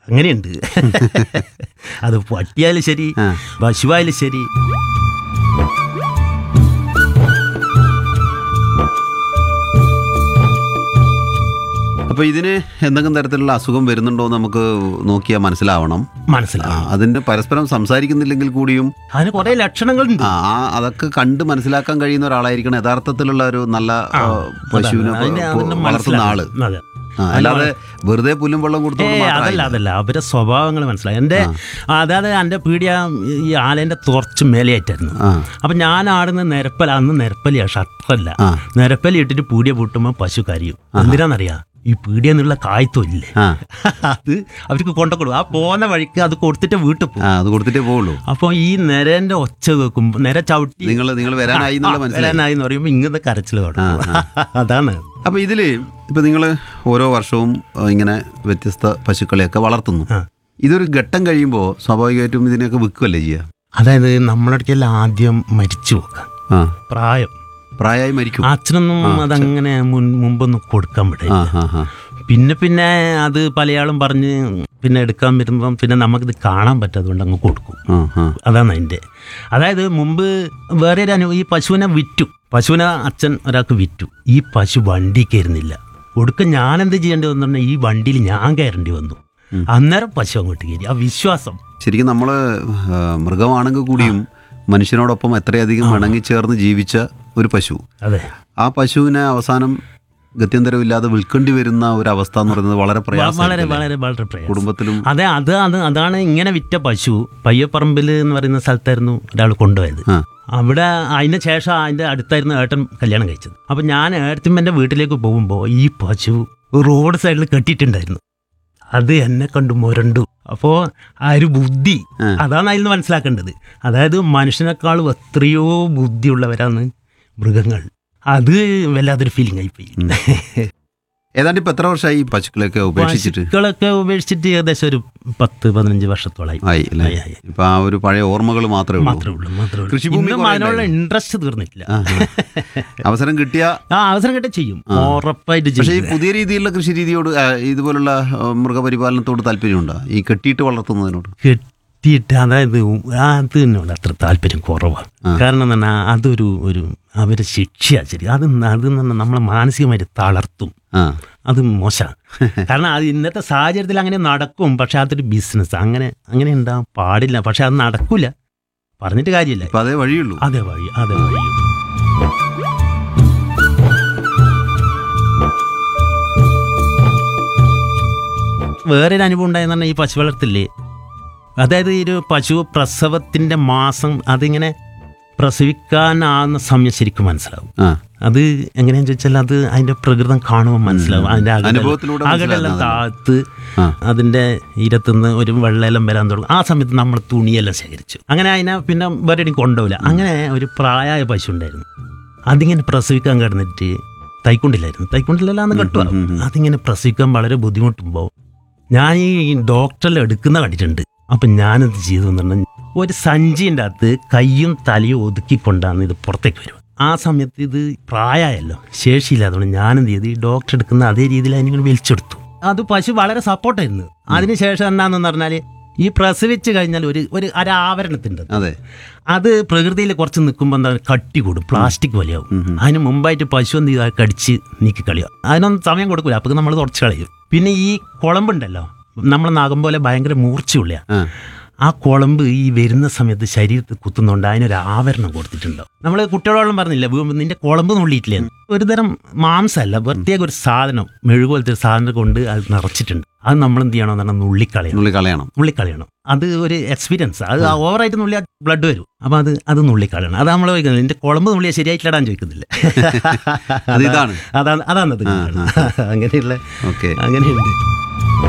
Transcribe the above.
അങ്ങനെയുണ്ട് അത് പട്ടിയായാലും ശരി ആ. പശുവായാലും ശരി അപ്പൊ ഇതിന് എന്തെങ്കിലും തരത്തിലുള്ള അസുഖം വരുന്നുണ്ടോ എന്ന് നമുക്ക് നോക്കിയാൽ മനസ്സിലാവണം ആ, മനസ്സിലാവും അതിന്റെ പരസ്പരം സംസാരിക്കുന്നില്ലെങ്കിൽ കൂടിയും അതിന് കുറെ ലക്ഷണങ്ങളുണ്ട് ആ ആ, അതൊക്കെ കണ്ട് മനസ്സിലാക്കാൻ കഴിയുന്ന ഒരാളായിരിക്കണം യഥാർത്ഥത്തിലുള്ള ഒരു നല്ല ആ, പശുവിനെ അതാണ്. അതിനെ- പ- അതിനെ വളർത്തുന്ന ആള് മനസ്സിലാക്കണം. അതെ ആ, അല്ലാതെ വെറുതെ പുല്ലും വെള്ളം ഏ കൊടുത്തോണ്ട് അതല്ല മാത്രമായില്ല. അതല്ല അവരെ സ്വഭാവങ്ങൾ മനസ്സിലായി എൻ്റെ അതായത് എൻ്റെ പീടിയ ഈ ആലേൻ്റെ തുറച്ച് മേലെയായിട്ടായിരുന്നു ആ അപ്പം ഞാൻ ആടുന്ന നിരപ്പല അന്ന് നിരപ്പലിയാ ഷട്ടറല്ല ആ. നിരപ്പലി ഇട്ടിട്ട് പീടിയ പൂട്ടുമ്പോൾ പശു കരയും എന്തിനാന്നറിയാ ഈ പീടിയ എന്നുള്ള കായ്ത്തൊല്ലേ ആ അത് അവർക്ക് കൊണ്ടുകൊടുക്കും ആ പോകുന്ന വഴിക്ക് അത് കൊടുത്തിട്ട് വീട്ടിൽ പോകും ആ അത് കൊടുത്തിട്ടേ പോവുള്ളൂ അപ്പോൾ ഈ നിരന്റെ ഒച്ച കേൾക്കുമ്പോൾ നിര ചവിട്ടി നിങ്ങൾ നിങ്ങൾ വരാനായി എന്നുള്ള മനസ്സിലായി വരാനായി എന്ന് പറയുമ്പോൾ ഇങ്ങനത്തെ കരച്ചിൽ തുടങ്ങും അതാണ് അപ്പൊ ഇതില് ഇപ്പൊ നിങ്ങൾ ഓരോ വർഷവും ആ, ഇങ്ങനെ വ്യത്യസ്ത പശുക്കളെയൊക്കെ വളർത്തുന്നു ആ. ഇതൊരു ഘട്ടം കഴിയുമ്പോൾ സ്വാഭാവികമായിട്ടും ഇതിനെയൊക്കെ വിൽക്കുമല്ലേ ചെയ്യുക അതായത് നമ്മളടുക്കൽ ആദ്യം മരിച്ചു പോകാം ആ പ്രായം പ്രായമായി മരിക്കും അച്ഛനൊന്നും അതങ്ങനെ മുൻ മുമ്പൊന്നും കൊടുക്കാൻ ആ വിടില്ല ആ ആ പിന്നെ പിന്നെ അത് പലയാളും പറഞ്ഞ് പിന്നെ എടുക്കാൻ വരുമ്പം പിന്നെ നമുക്കിത് കാണാൻ പറ്റാത്തതുകൊണ്ട് അങ്ങ് കൊടുക്കും ആ ആ അതാണ് അതിൻ്റെ അതായത് മുമ്പ് വേറെ ഒരു അനുഭവം ഈ പശുവിനെ വിറ്റു പശുവിനെ അച്ഛൻ ഒരാൾക്ക് വിറ്റു ഈ പശു വണ്ടി കയറുന്നില്ല ഒടുക്കം ഞാൻ എന്ത് ചെയ്യേണ്ടി വന്നു പറഞ്ഞാൽ ഈ വണ്ടിയിൽ ഞാൻ കയറേണ്ടി വന്നു അന്നേരം പശു അങ്ങോട്ട് കയറി ആ വിശ്വാസം ശരിക്കും നമ്മൾ മൃഗമാണെങ്കിൽ കൂടിയും മനുഷ്യനോടൊപ്പം എത്രയധികം ഇണങ്ങിച്ചേർന്ന് ജീവിച്ച ഒരു പശു അതെ ആ പശുവിനെ അവസാനം ഗത്യന്തരമില്ലാതെ വിൽക്കേണ്ടി വരുന്ന ഒരു അവസ്ഥ എന്ന് പറയുന്നത് വളരെ വളരെ പ്രയാസം വളരെ വളരെ പ്രയാസം കുടുംബത്തിലും അതെ അത് അത് അതാണ് ഇങ്ങനെ വിറ്റ പശു പയ്യപ്പറമ്പിൽ എന്ന് പറയുന്ന സ്ഥലത്തായിരുന്നു ഒരാൾ കൊണ്ടുപോയത് ആ അവിടെ അതിന് ശേഷം അതിൻ്റെ അടുത്തായിരുന്നു ഏട്ടൻ കല്യാണം കഴിച്ചത് അപ്പം ഞാൻ ഏട്ടത്തിമ്മൻ്റെ വീട്ടിലേക്ക് പോകുമ്പോൾ ഈ പശു റോഡ് സൈഡിൽ കെട്ടിയിട്ടുണ്ടായിരുന്നു അത് എന്നെ കണ്ടു മുരണ്ടു അപ്പോൾ ആ ഒരു ബുദ്ധി ആ. അതാണ് അതിൽ നിന്ന് മനസ്സിലാക്കേണ്ടത് അതായത് മനുഷ്യനേക്കാളും എത്രയോ ബുദ്ധിയുള്ളവരാണ് മൃഗങ്ങൾ അത് വല്ലാത്തൊരു ഫീലിംഗ് ആയിപ്പോയി ഏതാണ്ട് ഇപ്പൊ എത്ര വർഷമായി ഈ പശുക്കളെയൊക്കെ ഉപേക്ഷിച്ചിട്ട് പശുക്കളൊക്കെ ഉപേക്ഷിച്ചിട്ട് ഏകദേശം ഒരു പത്ത് പതിനഞ്ച് വർഷത്തോളായി ആയി അല്ലേ ആയി, ആയി. ഇപ്പൊ ആ ഒരു പഴയ ഓർമ്മകൾ മാത്രമേ ഉള്ളൂ മാത്രമേ ഉള്ളൂ മാത്രമേ ഉള്ളൂ കൃഷിഭൂമി ഇന്നും കുറേ അതിനുള്ള ഉണ്ടായിരുന്നു. ഇൻട്രസ്റ്റ് തീർന്നിട്ടില്ല ആ, ആ. അവസരം കിട്ടിയ ആ അവസരം കിട്ടി ചെയ്യും ഉറപ്പായിട്ട് പക്ഷേ ഈ ചെയ്യും പുതിയ രീതിയിലുള്ള കൃഷി രീതിയോട് ആ, ഇതുപോലുള്ള ആ, മൃഗപരിപാലനത്തോട് താല്പര്യമുണ്ടോ ഈ കെട്ടിയിട്ട് വളർത്തുന്നതിനോട് കെട്ടിയിട്ട് അതായത് അതിനോട് അത്ര താല്പര്യം കുറവാണ് കാരണം എന്ന് പറഞ്ഞാൽ അതൊരു ഒരു അവരെ ശിക്ഷയാണ് ശരി അത് ന- അത് എന്ന് പറഞ്ഞാൽ നമ്മളെ മാനസികമായിട്ട് തളർത്തും ആ അത് മോശമാണ് കാരണം അത് ഇന്നത്തെ സാഹചര്യത്തിൽ അങ്ങനെ നടക്കും പക്ഷെ അതൊരു ബിസിനസ് അങ്ങനെ അങ്ങനെ ഉണ്ടാകാൻ പാടില്ല പക്ഷെ അത് നടക്കൂല പറഞ്ഞിട്ട് കാര്യമില്ല ഇപ്പൊ അതേ വഴിയുള്ളൂ അതെ വഴി അതെ വഴി വേറൊരു അനുഭവം ഉണ്ടായെന്ന് പറഞ്ഞാൽ ഈ പശു വളർത്തില്ലേ അതായത് ഈ ഒരു പശു പ്രസവത്തിൻ്റെ മാസം അതിങ്ങനെ പ്രസവിക്കാനാകുന്ന സമയം ശരിക്കും മനസ്സിലാവും ആ അത് എങ്ങനെയാന്ന് ചോദിച്ചാൽ അത് അതിന്റെ പ്രകൃതം കാണുമ്പോൾ മനസ്സിലാവും അതിന്റെ അനുഭവത്തിലൂടെ അകടെല്ലാം താത്ത് ആ. അതിന്റെ ഇരത്തുനിന്ന് ഒരു വെള്ളമെല്ലാം വരാൻ തുടങ്ങും ആ സമയത്ത് നമ്മൾ തുണിയെല്ലാം ശേഖരിച്ചു അങ്ങനെ അതിനെ പിന്നെ വേറെ എവിടെയും കൊണ്ടുപോകില്ല അങ്ങനെ ഒരു പ്രായമായ പശു ഉണ്ടായിരുന്നു അതിങ്ങനെ പ്രസവിക്കാൻ കിടന്നിട്ട് തൈക്കൊണ്ടില്ലായിരുന്നു തൈക്കൊണ്ടില്ലെന്ന് കെട്ടുക അതിങ്ങനെ പ്രസവിക്കാൻ വളരെ ബുദ്ധിമുട്ടുമ്പോൾ ഞാൻ ഈ ഡോക്ടറിൽ എടുക്കുന്ന കണ്ടിട്ടുണ്ട് അപ്പം ഞാനെന്ത് ചെയ്തു എന്ന് പറഞ്ഞാൽ ഒരു സഞ്ചിൻ്റെ അകത്ത് കയ്യും തലയും ഒതുക്കിക്കൊണ്ടാണ് ഇത് പുറത്തേക്ക് വരും ആ സമയത്ത് ഇത് പ്രായമായല്ലോ ശേഷിയില്ലാത്തതുകൊണ്ട് ഞാനെന്ത് ചെയ്തു ഈ ഡോക്ടർ എടുക്കുന്ന അതേ രീതിയിൽ അതിനിങ്ങനെ വലിച്ചെടുത്തു അത് പശു വളരെ സപ്പോർട്ടായിരുന്നു അതിനുശേഷം എന്താണെന്ന് പറഞ്ഞാൽ ഈ പ്രസവിച്ച് കഴിഞ്ഞാൽ ഒരു ഒരു ഒരാവരണത്തിൻ്റെ അതെ അത് പ്രകൃതിയിൽ കുറച്ച് നിൽക്കുമ്പോൾ എന്താ കട്ടി കൂടും പ്ലാസ്റ്റിക് വലിയാവും അതിന് മുമ്പായിട്ട് പശു എന്ത് ചെയ്താൽ കടിച്ച് നീക്കി കളിയാവും അതിനൊന്നും സമയം കൊടുക്കില്ല അപ്പോൾ നമ്മൾ തുടച്ച് കളയും പിന്നെ ഈ കുളമ്പുണ്ടല്ലോ നമ്മൾ നാഗം പോലെ ഭയങ്കര മൂർച്ചയുള്ള ആ ആ കുളമ്പ് ഈ വരുന്ന സമയത്ത് ശരീരത്തിൽ കുത്തുന്നുണ്ട് അതിനൊരു ആവരണം കൊടുത്തിട്ടുണ്ടാവും നമ്മൾ കുട്ടികളോളം പറഞ്ഞില്ല വീ- നിന്റെ കുളമ്പ് നുള്ളിയിട്ടില്ലേ ഒരു തരം മാംസമല്ല പ്രത്യേക ഒരു സാധനം മെഴുകു പോലത്തെ ഒരു സാധനം കൊണ്ട് അത് നിറച്ചിട്ടുണ്ട് അത് നമ്മൾ എന്ത് ചെയ്യണമെന്ന് പറഞ്ഞാൽ നുള്ളിക്കളയണം നുള്ളി കളയണം നുള്ളിക്കളയണം അത് ഒരു എക്സ്പീരിയൻസ് അത് ഓവറായിട്ട് നുള്ളിയാൽ ബ്ലഡ് വരും അപ്പം അത് അത് നുള്ളിക്കളയണം അത് നമ്മൾ ചോദിക്കുന്നത് നിന്റെ കുളമ്പ് നുള്ളിയാൽ ശരിയായിട്ടില്ലാടാൻ ചോദിക്കുന്നില്ല അത് ഇതാണ് അതാണ് അതാണ് അത് അങ്ങനെയുള്ള ഓക്കെ അങ്ങനെയുണ്ട്